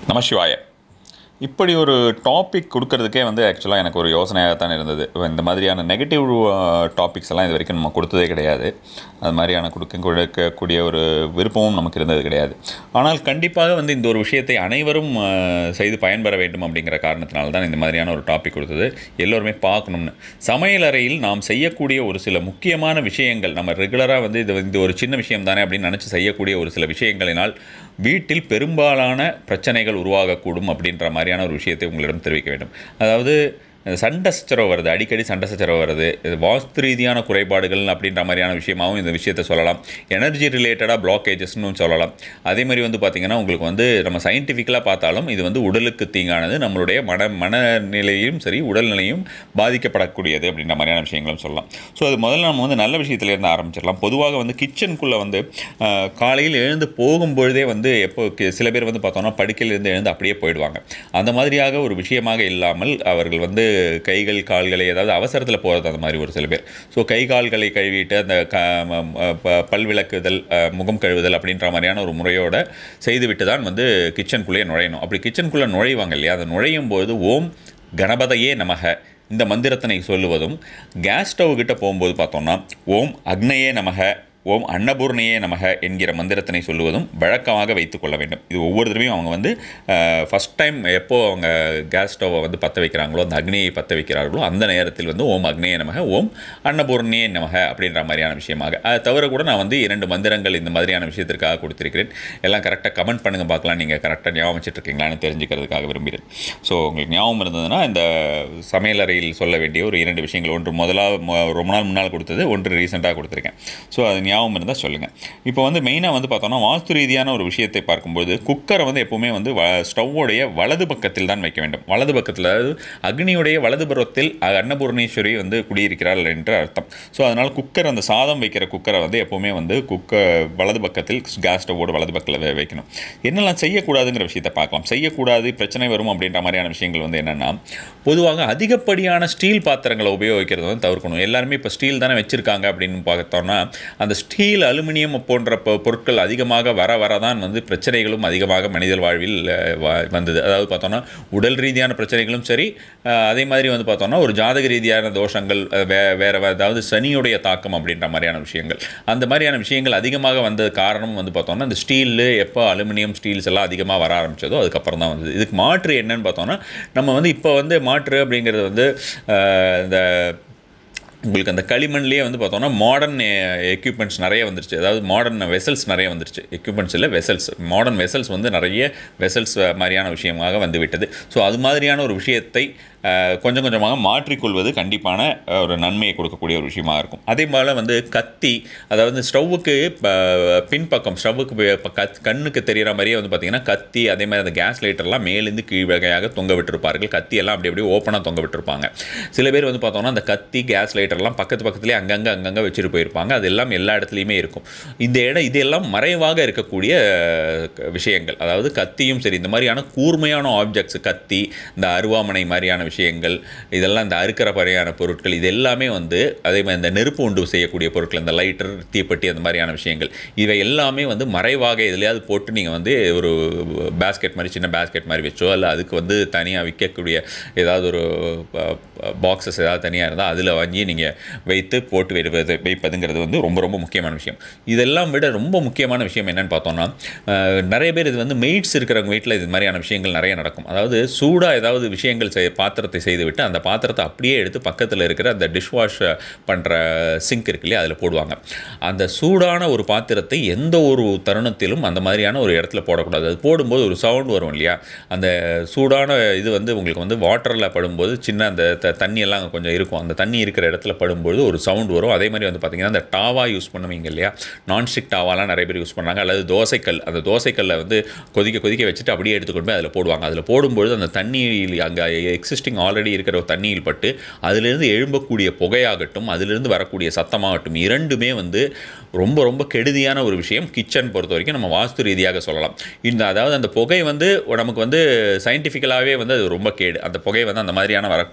நமசிவாய இப்படி ஒரு டாபிக் கொடுக்கறதுக்கே வந்து ஆக்சுவலாக எனக்கு ஒரு யோசனையாக தான் இருந்தது இந்த மாதிரியான நெகட்டிவ் டாபிக்ஸ் எல்லாம் இது வரைக்கும் நம்ம கொடுத்ததே கிடையாது அது மாதிரியான கொடுக்க கொடுக்கக்கூடிய ஒரு விருப்பமும் நமக்கு இருந்தது கிடையாது ஆனால் கண்டிப்பாக வந்து இந்த ஒரு விஷயத்தை அனைவரும் அஹ், செய்து பயன்பெற வேண்டும் அப்படிங்கிற காரணத்தினால தான் இந்த மாதிரியான ஒரு டாபிக் கொடுத்தது எல்லோருமே பார்க்கணும்னு சமையலறையில் நாம் செய்யக்கூடிய ஒரு சில முக்கியமான விஷயங்கள் நம்ம ரெகுலராக வந்து இது இந்த ஒரு சின்ன விஷயம் தானே அப்படின்னு நினச்சி செய்யக்கூடிய ஒரு சில விஷயங்களினால் வீட்டில் பெரும்பாலான பிரச்சனைகள் உருவாகக்கூடும் அப்படின்ற மாதிரியான ஒரு விஷயத்தை உங்களிடம் தெரிவிக்க வேண்டும் அதாவது சண்டை சச்சரவு வருது அடிக்கடி சண்டை சச்சரவு வருது இது வாஸ்து ரீதியான குறைபாடுகள் அப்படின்ற மாதிரியான விஷயமாகவும் இந்த விஷயத்தை சொல்லலாம் எனர்ஜி ரிலேட்டடாக பிளாக்கேஜஸ்னு சொல்லலாம் அதே மாதிரி வந்து பார்த்திங்கன்னா உங்களுக்கு வந்து நம்ம சயின்டிஃபிக்கலாக பார்த்தாலும் இது வந்து உடலுக்கு தீங்கானது நம்மளுடைய மன மனநிலையும் சரி உடல்நிலையும் பாதிக்கப்படக்கூடியது அப்படின்ற மாதிரியான விஷயங்களும் சொல்லலாம் ஸோ அது முதல்ல நம்ம வந்து நல்ல விஷயத்துலேருந்து ஆரம்பிச்சிடலாம் பொதுவாக வந்து கிச்சனுக்குள்ளே வந்து ஆஹ், காலையில் எழுந்து போகும்பொழுதே வந்து எப்போ கி- சில பேர் வந்து பார்த்தோம்னா படுக்கையிலேருந்து எழுந்து அப்படியே போயிடுவாங்க அந்த மாதிரியாக ஒரு விஷயமாக இல்லாமல் அவர்கள் வந்து கைகள் கால்களை ஏதாவது அவசரத்தில் போகிறது அந்த மாதிரி ஒரு சில பேர் ஸோ கை கால்களை கழுவிட்டு அந்த க ம- ம- ப- பல் விளக்குதல் அஹ், முகம் கழுவுதல் அப்படின்ற மாதிரியான ஒரு முறையோட செய்துவிட்டு தான் வந்து கிச்சனுக்குள்ளேயே நுழையணும் அப்படி கிச்சனுக்குள்ளே நுழைவாங்க இல்லையா அந்த நுழையும் போது ஓம் கணபதையே நமக இந்த மந்திரத்தினை சொல்லுவதும் கேஸ் ஸ்டவ் கிட்ட போகும்போது பார்த்தோம்னா ஓம் அக்னையே நமக ஓம் அன்னபூர்ணையே நமக என்கிற மந்திரத்தினை சொல்லுவதும் வழக்கமாக வைத்துக் கொள்ள வேண்டும் இது ஒவ்வொரு தடவையும் அவங்க வந்து ஃபஸ்ட் டைம் எப்போ அவங்க கேஸ் ஸ்டவ்வை வந்து பற்ற வைக்கிறாங்களோ அந்த அக்னியை பற்ற வைக்கிறார்களோ அந்த நேரத்தில் வந்து ஓம் அக்னியே நமக ஓம் அன்னபூர்ணியே நமக அப்படின்ற மாதிரியான விஷயமாக அதை தவிர கூட நான் வந்து இரண்டு மந்திரங்கள் இந்த மாதிரியான விஷயத்திற்காக கொடுத்திருக்கிறேன் எல்லாம் கரெக்டாக கமெண்ட் பண்ணுங்கள் பார்க்கலாம் நீங்கள் கரெக்டாக ஞாபகம் வச்சுட்டு இருக்கீங்களான்னு தெரிஞ்சுக்கிறதுக்காக விரும்புகிறேன் ஸோ உங்களுக்கு ஞாபகம் இருந்ததுன்னா இந்த சமையலறையில் சொல்ல வேண்டிய ஒரு இரண்டு விஷயங்கள் ஒன்று முதலாக மொ- ரொம்ப நாள் முன்னால் கொடுத்தது ஒன்று ரீசெண்டாக கொடுத்துருக்கேன் ஸோ அது ஞாபகம் இருந்தால் சொல்லுங்கள் இப்போ வந்து மெயினாக வந்து பார்த்தோம்னா வாஸ்து ரீதியான ஒரு விஷயத்தை பார்க்கும்போது குக்கரை வந்து எப்போவுமே வந்து வ ஸ்டவ்வுடைய வலது பக்கத்தில் தான் வைக்க வேண்டும் வலது பக்கத்தில் அதாவது அக்னியுடைய வலது புறத்தில் அ- அன்னபூர்ணேஸ்வரி வந்து குடியிருக்கிறாள் என்று அர்த்தம் ஸோ அதனால் குக்கர் அந்த சாதம் வைக்கிற குக்கரை வந்து எப்போவுமே வந்து குக்கர் வலது பக்கத்தில் கேஸ் ஸ்டவ்வோட வலது பக்கத்தில் வை- வைக்கணும் என்னெல்லாம் செய்யக்கூடாதுங்கிற விஷயத்தை பார்க்கலாம் செய்யக்கூடாது பிரச்சனை வரும் அப்படின்ற மாதிரியான விஷயங்கள் வந்து என்னென்னா பொதுவாக அதிகப்படியான ஸ்டீல் பாத்திரங்களை உபயோகிக்கிறது வந்து தவிர்க்கணும் எல்லாருமே இப்போ ஸ்டீல் தானே வச்சுருக்காங்க அப்படின்னு பார்த்தோம்னா அந்த ஸ்டீல் அலுமினியம் போன்ற பொ- பொருட்கள் அதிகமாக வர வர தான் வந்து பிரச்சனைகளும் அதிகமாக மனித வாழ்வில் அஹ், வ- வந்தது அதாவது பார்த்தோம்னா உடல் ரீதியான பிரச்சனைகளும் சரி அஹ், அதே மாதிரி வந்து பார்த்தோம்னா ஒரு ஜாதக ரீதியான தோஷங்கள் அஹ், வே வேறு அதாவது சனியுடைய தாக்கம் அப்படின்ற மாதிரியான விஷயங்கள் அந்த மாதிரியான விஷயங்கள் அதிகமாக வந்தது காரணம் வந்து பார்த்தோம்னா இந்த ஸ்டீலு எப்போ அலுமினியம் ஸ்டீல்ஸ் எல்லாம் அதிகமாக வர ஆரம்பிச்சதோ அதுக்கப்புறம் தான் வந்தது இதுக்கு மாற்று என்னன்னு பார்த்தோம்னா நம்ம வந்து இப்போ வந்து மாற்று அப்படிங்கிறது வந்து அஹ், இந்த உங்களுக்கு அந்த களிமண்லேயே வந்து பார்த்தோம்னா மாடர்ன் எக்யூப்மெண்ட்ஸ் நிறைய வந்துருச்சு அதாவது மாடர்ன் வெசல்ஸ் நிறைய வந்துருச்சு எக்யூப்மெண்ட்ஸ் இல்லை வெசல்ஸ் மாடர்ன் வெசல்ஸ் வந்து நிறைய வெசல்ஸ் மாதிரியான விஷயமாக வந்து விட்டது ஸோ அது மாதிரியான ஒரு விஷயத்தை அஹ், கொஞ்சம் கொஞ்சமாக மாற்றிக்கொள்வது கண்டிப்பான அஹ், ஒரு நன்மையை கொடுக்கக்கூடிய ஒரு விஷயமா இருக்கும் அதே போல் வந்து கத்தி அதாவது ஸ்டவ்வுக்கு பின்பக்கம் ஸ்டவ்வுக்கு ப- ப- கத் கண்ணுக்கு தெரிகிற மாதிரியே வந்து பார்த்திங்கன்னா கத்தி அதே மாதிரி அந்த கேஸ் லைட்டர்லாம் மேலேருந்து கீழ் வகையாக தொங்க விட்டிருப்பார்கள் கத்தி எல்லாம் அப்படி அப்படியே ஓப்பனாக தொங்க விட்டிருப்பாங்க சில பேர் வந்து பார்த்தோம்னா அந்த கத்தி கேஸ் லைட்டர்லாம் பக்கத்து பக்கத்துலேயே அங்கங்கே அங்கங்கே வச்சுட்டு போயிருப்பாங்க அது எல்லாம் எல்லா இடத்துலையுமே இருக்கும் இந்த இடம் இதெல்லாம் மறைவாக இருக்கக்கூடிய அஹ், க- விஷயங்கள் அதாவது கத்தியும் சரி இந்த மாதிரியான கூர்மையான ஆப்ஜெக்ட்ஸ் கத்தி இந்த அருவாமனை மாதிரியான விஷயங்கள் இதெல்லாம் இந்த அறுக்கிற மாதிரியான பொருட்கள் இது எல்லாமே வந்து அதே மாதிரி இந்த நெருப்பு உண்டு செய்யக்கூடிய பொருட்கள் இந்த லைட்டர் தீப்பெட்டி அந்த மாதிரியான விஷயங்கள் இவை எல்லாமே வந்து மறைவாக எதுலையாவது போட்டு நீங்கள் வந்து ஒரு பேஸ்கெட் மாதிரி சின்ன பேஸ்கெட் மாதிரி வச்சோ இல்லை அதுக்கு வந்து தனியாக விற்கக்கூடிய ஏதாவது ஒரு பாக்ஸஸ் ஏதாவது தனியாக இருந்தால் அதில் வாங்கி நீங்கள் வைத்து போட்டு வைப்பது வைப்பதுங்கிறது வந்து ரொம்ப ரொம்ப முக்கியமான விஷயம் இதெல்லாம் விட ரொம்ப முக்கியமான விஷயம் என்னன்னு பார்த்தோம்னா அஹ், நிறைய பேர் இது வந்து மெய்ட்ஸ் இருக்கிறவங்க வீட்டில் இது மாதிரியான விஷயங்கள் நிறைய நடக்கும் அதாவது சூடாக ஏதாவது விஷயங்கள் செய் பாத்திரத்தை செய்துவிட்டு அந்த பாத்திரத்தை அப்படியே எடுத்து பக்கத்தில் இருக்கிற அந்த டிஷ் வாஷ் பண்ணுற சிங்க் இருக்கு இல்லையா அதில் போடுவாங்க அந்த சூடான ஒரு பாத்திரத்தை எந்த ஒரு தருணத்திலும் அந்த மாதிரியான ஒரு இடத்துல போடக்கூடாது அது போடும்போது ஒரு சவுண்ட் வரும் இல்லையா அந்த சூடான இது வந்து உங்களுக்கு வந்து வாட்டரில் படும்போது சின்ன அந்த த- தண்ணி எல்லாம் கொஞ்சம் இருக்கும் அந்த தண்ணி இருக்கிற இடத்துல படும்போது ஒரு சவுண்ட் வரும் அதே மாதிரி வந்து பார்த்திங்கன்னா அந்த டாவா யூஸ் பண்ணுவீங்க இல்லையா நான்ஸ்டிக் டாவாலாம் நிறைய பேர் யூஸ் பண்ணுறாங்க அல்லது தோசைக்கல் அந்த தோசைக்கல்லை வந்து கொதிக்க கொதிக்க வச்சுட்டு அப்படியே எடுத்துக்கொண்டு போய் அதில் போடுவாங்க அதில் போடும்பொழுது அந்த தண்ணியில் அங்கே எக்ஸிஸ்டிங் ஆல்ரெடி இருக்கிற ஒரு தண்ணியில் பட்டு அதிலிருந்து எழும்பக்கூடிய புகையாகட்டும் அதிலிருந்து வரக்கூடிய சத்தமாகட்டும் இரண்டுமே வந்து ரொம்ப ரொம்ப கெடுதியான ஒரு விஷயம் கிச்சன் பொறுத்த வரைக்கும் நம்ம வாஸ்து ரீதியாக சொல்லலாம் இந்த அதாவது அந்த புகை வந்து நமக்கு வந்து சயின்டிஃபிக்கலாகவே வந்து அது ரொம்ப கேடு அந்த புகை வந்து அந்த மாதிரியான வரக்கூடிய புகை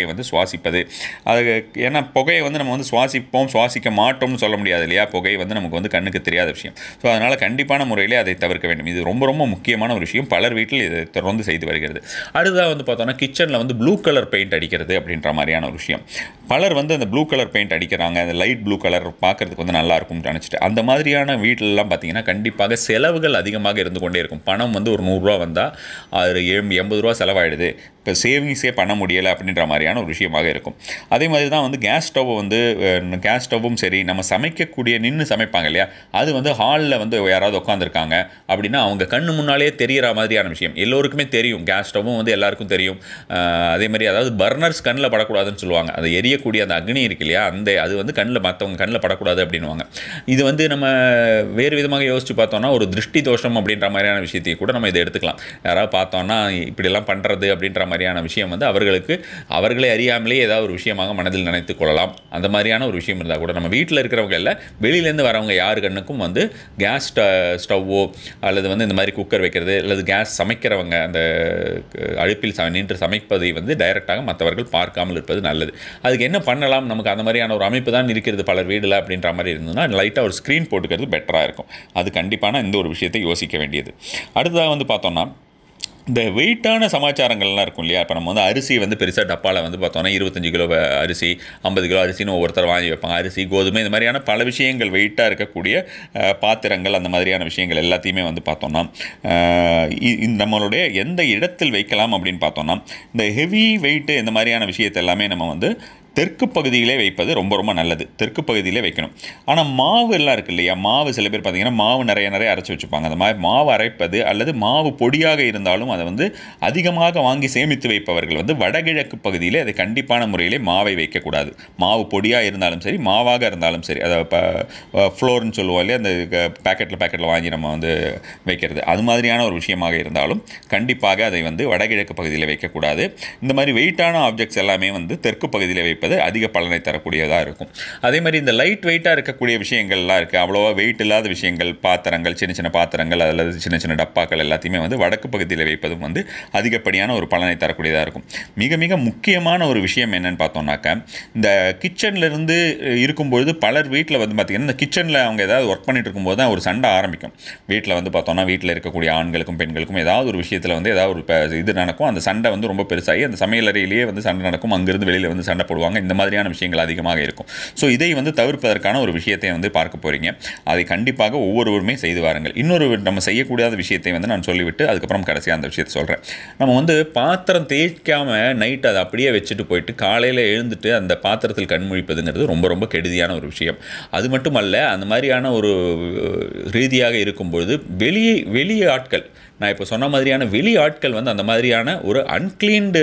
புகையை வந்து சுவாசிப்பது அது ஏன்னா புகையை வந்து நம்ம வந்து சுவாசிப்போம் சுவாசிக்க மாட்டோம்னு சொல்ல முடியாது இல்லையா புகை வந்து நமக்கு வந்து கண்ணுக்கு தெரியாத விஷயம் ஸோ அதனால் கண்டிப்பான முறையிலே அதை தவிர்க்க வேண்டும் இது ரொம்ப ரொம்ப முக்கியமான ஒரு விஷயம் பலர் வீட்டில் இதை தொடர்ந்து செய்து வருகிறது அடுத்ததாக வந்து பார்த்தோன்னா கிச்சனில் வந்து ப்ளூ கலர் பெயிண்ட் அடிக்கிறது அப்படின்ற மாதிரியான ஒரு விஷயம் பலர் வந்து அந்த ப்ளூ கலர் பெயிண்ட் அடிக்கிறாங்க அந்த லைட் ப்ளூ கலர் பார்க்கறதுக்கு வந்து நல்லா இருக்கும்னு நினச்சிட்டு அந்த மாதிரியான வீட்டிலலாம் பார்த்தீங்கன்னா கண்டிப்பாக செலவுகள் அதிகமாக இருந்து கொண்டே இருக்கும் பணம் வந்து ஒரு நூறுரூவா வந்தால் அது எம் எண்பது ரூபா செலவாயிடுது இப்போ சேவிங்ஸே பண்ண முடியலை அப்படின்ற மாதிரியான ஒரு விஷயமாக இருக்கும் அதே மாதிரி தான் வந்து கேஸ் ஸ்டவ் வந்து கேஸ் ஸ்டவ்வும் சரி நம்ம சமைக்கக்கூடிய நின்று சமைப்பாங்க இல்லையா அது வந்து ஹாலில் வந்து யாராவது உட்காந்துருக்காங்க அப்படின்னா அவங்க கண்ணு முன்னாலே தெரிகிற மாதிரியான விஷயம் எல்லோருக்குமே தெரியும் கேஸ் ஸ்டவ்வும் வந்து எல்லாருக்கும் தெரியும் அஹ் அதே மாதிரி அதாவது பர்னர்ஸ் கண்ணில் படக்கூடாதுன்னு சொல்லுவாங்க அது எரியக்கூடிய அந்த அக்னி இருக்கு இல்லையா அந்த அது வந்து கண்ணில் மற்றவங்க கண்ணில் படக்கூடாது அப்படின்னுவாங்க இது வந்து நம்ம வேறு விதமாக யோசித்து பார்த்தோம்னா ஒரு திருஷ்டி தோஷம் அப்படின்ற மாதிரியான விஷயத்தையும் கூட நம்ம இதை எடுத்துக்கலாம் யாராவது பார்த்தோம்னா இப்படியெல்லாம் பண்ணுறது அப்படின்ற மாதிரியான விஷயம் வந்து அவர்களுக்கு அவர்களே அறியாமலே ஏதாவது ஒரு விஷயமாக மனதில் நினைத்து கொள்ளலாம் அந்த மாதிரியான ஒரு விஷயம் இருந்தால் கூட நம்ம வீட்டில் இருக்கிறவங்க இல்லை வெளியிலேருந்து வரவங்க யார் கண்ணுக்கும் வந்து கேஸ் ஸ்டவ்வோ அல்லது வந்து இந்த மாதிரி குக்கர் வைக்கிறது அல்லது கேஸ் சமைக்கிறவங்க அந்த அஹ், அடுப்பில் ச நின்று சமைப்பதை வந்து டைரெக்டாக மற்றவர்கள் பார்க்காமல் இருப்பது நல்லது அதுக்கு என்ன பண்ணலாம் நமக்கு அந்த மாதிரியான ஒரு அமைப்பு தான் இருக்கிறது பலர் வீடில் அப்படின்ற மாதிரி இருந்ததுன்னா லைட்டாக ஒரு ஸ்க்ரீன் போட்டுக்கிறது பெட்டராக இருக்கும் அது கண்டிப்பான இந்த ஒரு விஷயத்தை யோசிக்க வேண்டியது அடுத்ததாக வந்து பார்த்தோம்னா இந்த வெயிட்டான சமாச்சாரங்கள்லாம் இருக்கும் இல்லையா இப்போ நம்ம வந்து அரிசி வந்து பெருசாக டப்பாவில் வந்து பார்த்தோம்னா இருபத்தஞ்சு கிலோ வ- அரிசி ஐம்பது கிலோ அரிசின்னு ஒவ்வொருத்தர் வாங்கி வைப்பாங்க அரிசி கோதுமை இந்த மாதிரியான பல விஷயங்கள் வெயிட்டாக இருக்கக்கூடிய அஹ், பாத்திரங்கள் அந்த மாதிரியான விஷயங்கள் எல்லாத்தையுமே வந்து பார்த்தோம்னா அஹ், இ- இந்த நம்மளுடைய எந்த இடத்தில் வைக்கலாம் அப்படின்னு பார்த்தோம்னா இந்த ஹெவி வெயிட்டு இந்த மாதிரியான விஷயத்தை எல்லாமே நம்ம வந்து தெற்கு பகுதியிலே வைப்பது ரொம்ப ரொம்ப நல்லது தெற்கு பகுதியிலே வைக்கணும் ஆனால் மாவு எல்லாம் இருக்கு இல்லையா மாவு சில பேர் பார்த்தீங்கன்னா மாவு நிறைய நிறைய அரைச்சி வச்சுப்பாங்க அந்த மாதிரி மாவு அரைப்பது அல்லது மாவு பொடியாக இருந்தாலும் அதை வந்து அதிகமாக வாங்கி சேமித்து வைப்பவர்கள் வந்து வடகிழக்கு பகுதியிலே அதை கண்டிப்பான முறையிலே மாவை வைக்கக்கூடாது மாவு பொடியாக இருந்தாலும் சரி மாவாக இருந்தாலும் சரி அதை இப்போ ஃப்ளோர்னு சொல்லுவோம் இல்லையா அந்த பேக்கெட்டில் பேக்கெட்டில் வாங்கி நம்ம வந்து வைக்கிறது அது மாதிரியான ஒரு விஷயமாக இருந்தாலும் கண்டிப்பாக அதை வந்து வடகிழக்கு பகுதியில் வைக்கக்கூடாது இந்த மாதிரி வெயிட்டான ஆப்ஜெக்ட்ஸ் எல்லாமே வந்து தெற்கு பகுதியில் வைப்பது அதிக பலனை தரக்கூடியதாக இருக்கும் அதே மாதிரி இந்த லைட் வெயிட்டாக இருக்கக்கூடிய விஷயங்கள்லாம் இருக்குது அவ்வளோவா வெயிட் இல்லாத விஷயங்கள் பாத்திரங்கள் சின்ன சின்ன பாத்திரங்கள் அல்லது சின்ன சின்ன டப்பாக்கள் எல்லாத்தையுமே வந்து வடக்கு பகுதியில் வைப்பதும் வந்து அதிகப்படியான ஒரு பலனை தரக்கூடியதாக இருக்கும் மிக மிக முக்கியமான ஒரு விஷயம் என்னன்னு பார்த்தோம்னாக்கா இந்த கிச்சன்ல இருந்து இருக்கும்பொழுது பலர் வீட்டில் வந்து பார்த்திங்கன்னா இந்த கிச்சனில் அவங்க ஏதாவது ஒர்க் பண்ணிட்டு இருக்கும்போது தான் ஒரு சண்டை ஆரம்பிக்கும் வீட்டில் வந்து பார்த்தோம்னா வீட்டில் இருக்கக்கூடிய ஆண்களுக்கும் பெண்களுக்கும் ஏதாவது ஒரு விஷயத்தில் வந்து ஏதாவது ஒரு ப- இது நடக்கும் அந்த சண்டை வந்து ரொம்ப பெருசாகி அந்த சமையலறையிலேயே வந்து சண்டை நடக்கும் அங்கிருந்து வெளியில் வந்து சண்டை போடுவாங்க இந்த மாதிரியான விஷயங்கள் அதிகமாக இருக்கும் ஸோ இதை வந்து தவிர்ப்பதற்கான ஒரு விஷயத்தை வந்து பார்க்க போகிறீங்க அதை கண்டிப்பாக ஒவ்வொருவருமே செய்து வாருங்கள் இன்னொரு நம்ம செய்யக்கூடாத விஷயத்தை வந்து நான் சொல்லிவிட்டு அதுக்கப்புறம் கடைசியாக அந்த விஷயத்தை சொல்கிறேன் நம்ம வந்து பாத்திரம் தேய்க்காம நைட் அதை அப்படியே வச்சுட்டு போயிட்டு காலையில் எழுந்துட்டு அந்த பாத்திரத்தில் கண் முழிப்பதுங்கிறது ரொம்ப ரொம்ப கெடுதியான ஒரு விஷயம் அது மட்டும் அல்ல அந்த மாதிரியான ஒரு அஹ், ரீதியாக இருக்கும்பொழுது வெளியே வெளியே ஆட்கள் நான் இப்போ சொன்ன மாதிரியான வெளி ஆட்கள் வந்து அந்த மாதிரியான ஒரு அன்கிளீன்டு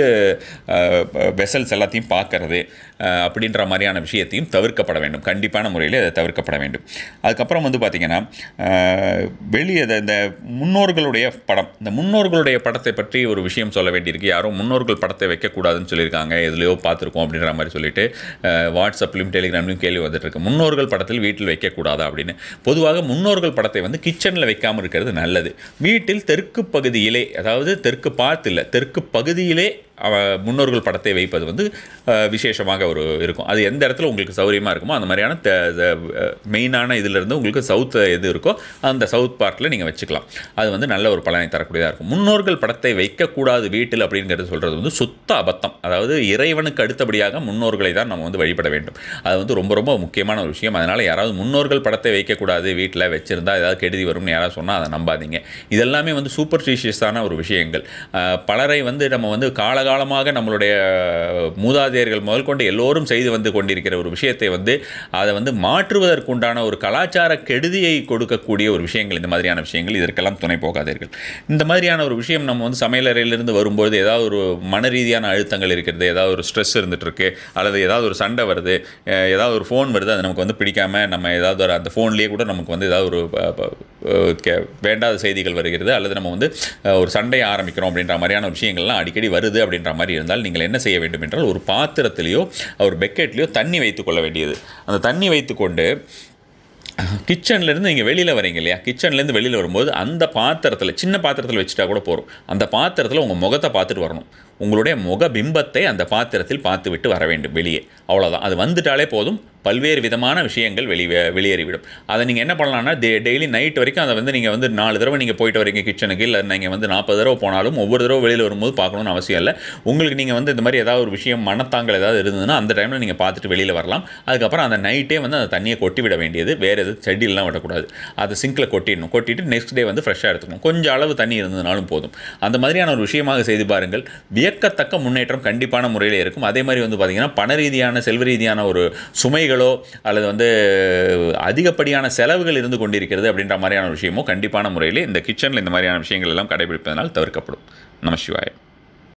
வெசல்ஸ் எல்லாத்தையும் பார்க்கறது அஹ், அப்படின்ற மாதிரியான விஷயத்தையும் தவிர்க்கப்பட வேண்டும் கண்டிப்பான முறையில் அதை தவிர்க்கப்பட வேண்டும் அதுக்கப்புறம் வந்து பார்த்திங்கன்னா அஹ், வெளியே இந்த- இந்த முன்னோர்களுடைய படம் இந்த முன்னோர்களுடைய படத்தை பற்றி ஒரு விஷயம் சொல்ல வேண்டியிருக்கு யாரும் முன்னோர்கள் படத்தை வைக்கக்கூடாதுன்னு சொல்லியிருக்காங்க எதுலையோ பார்த்துருக்கோம் அப்படின்ற மாதிரி சொல்லிட்டு அஹ், வாட்ஸ்அப்லையும் டெலிகிராம்லையும் கேள்வி வந்துட்டு இருக்கு முன்னோர்கள் படத்தில் வீட்டில் வைக்கக்கூடாதா அப்படின்னு பொதுவாக முன்னோர்கள் படத்தை வந்து கிச்சனில் வைக்காமல் இருக்கிறது நல்லது வீட்டில் தெற்கு பகுதியிலே அதாவது தெற்கு பார்த்து இல்லை தெற்கு பகுதியிலே அவ முன்னோர்கள் படத்தை வைப்பது வந்து அஹ், விசேஷமாக ஒரு இருக்கும் அது எந்த இடத்துல உங்களுக்கு சௌகரியமாக இருக்குமோ அந்த மாதிரியான மெயினான இதிலிருந்து உங்களுக்கு சவுத் எது இருக்கோ அந்த சவுத் பார்ட்டில் நீங்கள் வச்சுக்கலாம் அது வந்து நல்ல ஒரு பலனை தரக்கூடியதாக இருக்கும் முன்னோர்கள் படத்தை வைக்கக்கூடாது வீட்டில் அப்படிங்கிறது சொல்கிறது வந்து சுத்த அபத்தம் அதாவது இறைவனுக்கு அடுத்தபடியாக முன்னோர்களை தான் நம்ம வந்து வழிபட வேண்டும் அது வந்து ரொம்ப ரொம்ப முக்கியமான ஒரு விஷயம் அதனால் யாராவது முன்னோர்கள் படத்தை வைக்கக்கூடாது வீட்டில் வச்சுருந்தா ஏதாவது கெடுதி வரும்னு யாராவது சொன்னால் அதை நம்பாதீங்க இதெல்லாமே வந்து சூப்பர்ஸ்டிஷியஸான ஒரு விஷயங்கள் அஹ், பலரை வந்து நம்ம வந்து காலகாலமாக நம்மளுடைய மூதாதையர்கள் முதல் கொண்டு எல்லோரும் செய்து வந்து கொண்டிருக்கிற ஒரு விஷயத்தை வந்து அதை வந்து மாற்றுவதற்குண்டான ஒரு கலாச்சார கெடுதியை கொடுக்கக்கூடிய ஒரு விஷயங்கள் இந்த மாதிரியான விஷயங்கள் இதற்கெல்லாம் துணை போகாதீர்கள் இந்த மாதிரியான ஒரு விஷயம் நம்ம வந்து சமையலறையிலிருந்து வரும்போது ஏதாவது ஒரு மன ரீதியான அழுத்தங்கள் இருக்கிறது ஏதாவது ஒரு ஸ்ட்ரெஸ் இருந்துட்டு இருக்கு அல்லது ஏதாவது ஒரு சண்டை வருது அஹ் ஏதாவது ஒரு ஃபோன் வருது அது நமக்கு வந்து பிடிக்காம நம்ம ஏதாவது ஒரு அந்த ஃபோன்லேயே கூட நமக்கு வந்து ஏதாவது ஒரு ப- ப- அஹ் கே- வேண்டாத செய்திகள் வருகிறது அல்லது நம்ம வந்து அஹ், ஒரு சண்டையை ஆரம்பிக்கிறோம் அப்படின்ற மாதிரியான விஷயங்கள்லாம் அடிக்கடி வருது அப்படின்ற மாதிரி இருந்தால் நீங்கள் என்ன செய்ய வேண்டும் என்றால் ஒரு பாத்திரத்திலேயோ ஒரு பெக்கெட்லேயோ தண்ணி வைத்துக்கொள்ள வேண்டியது அந்த தண்ணி வைத்துக்கொண்டு கிச்சன்லேருந்து நீங்கள் வெளியில் வரீங்க இல்லையா கிச்சன்லேருந்து வெளியில் வரும்போது அந்த பாத்திரத்தில் சின்ன பாத்திரத்தில் வச்சுட்டா கூட போதும் அந்த பாத்திரத்தில் உங்கள் முகத்தை பார்த்துட்டு வரணும் உங்களுடைய முக பிம்பத்தை அந்த பாத்திரத்தில் பார்த்துவிட்டு வர வேண்டும் வெளியே அவ்வளோதான் அது வந்துட்டாலே போதும் பல்வேறு விதமான விஷயங்கள் வெளி வெளியேறிவிடும் அதை நீங்கள் என்ன பண்ணலாம்னா டே டெய்லி நைட் வரைக்கும் அதை வந்து நீங்கள் வந்து நாலு தடவை நீங்கள் போயிட்டு வரீங்க கிச்சனுக்கு இல்லை நீங்கள் வந்து நாற்பது தடவை போனாலும் ஒவ்வொரு தடவை வெளியில் வரும்போது பார்க்கணும்னு அவசியம் இல்லை உங்களுக்கு நீங்கள் வந்து இந்த மாதிரி ஏதாவது ஒரு விஷயம் மனத்தாங்கள் ஏதாவது இருந்ததுன்னா அந்த டைமில் நீங்கள் பார்த்துட்டு வெளியில் வரலாம் அதுக்கப்புறம் அந்த நைட்டே வந்து அந்த தண்ணியை கொட்டி விட வேண்டியது வேறு எதுவும் செடியெல்லாம் விடக்கூடாது அதை சிங்கில் கொட்டிடணும் கொட்டிட்டு நெக்ஸ்ட் டே வந்து ஃப்ரெஷ்ஷாக எடுத்துக்கணும் கொஞ்சம் அளவு தண்ணி இருந்ததுனாலும் போதும் அந்த மாதிரியான ஒரு விஷயமாக செய்து பாருங்கள் வியக்கத்தக்க முன்னேற்றம் கண்டிப்பான முறையில் இருக்கும் அதே மாதிரி வந்து பார்த்திங்கன்னா பண ரீதியான செல்வ ரீதியான ஒரு சுமைகளோ அல்லது வந்து அதிகப்படியான செலவுகள் இருந்து கொண்டிருக்கிறது அப்படின்ற மாதிரியான விஷயமோ கண்டிப்பான முறையில் இந்த கிச்சனில் இந்த மாதிரியான விஷயங்கள் எல்லாம் கடைபிடிப்பதனால் தவிர்க்கப்படும் நம சிவாயம்